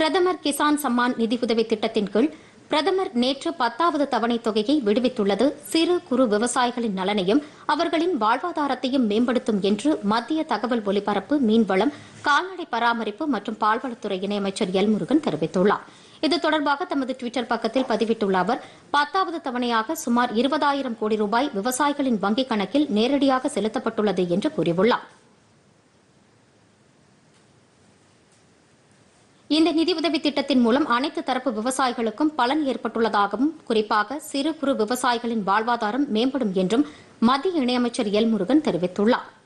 பிரதமர் கிசான் சம்மான் நிதியுதவி திட்டத்தின் கீழ் பிரதமர் நேற்று பத்தாவது தவணை தொகையை விடுவித்துள்ளது சிறு குறு விவசாயிகளின் நலனையும் அவர்களின் வாழ்வாதாரத்தையும் மேம்படுத்தும் என்று மத்திய தகவல் ஒலிபரப்பு மீன்வளம் கால்நடை பராமரிப்பு மற்றும் பால்வளத்துறை இணையமைச்சர் எல் முருகன் தெரிவித்துள்ளார் இது தொடர்பாக தமது டுவிட்டர் பக்கத்தில் பதிவிட்டுள்ள அவர் பத்தாவது தவணையாக சுமார் இருபதாயிரம் கோடி ரூபாய் விவசாயிகளின் வங்கிக் கணக்கில் நேரடியாக செலுத்தப்பட்டுள்ளது என்று கூறியுள்ளார் இந்த நிதியுதவி திட்டத்தின் மூலம் அனைத்து தரப்பு விவசாயிகளுக்கும் பலன் ஏற்பட்டுள்ளதாகவும் குறிப்பாக சிறு குறு விவசாயிகளின் வாழ்வாதாரம் மேம்படும் என்றும் மத்திய இணையமைச்சர் எல் முருகன் தெரிவித்துள்ளார்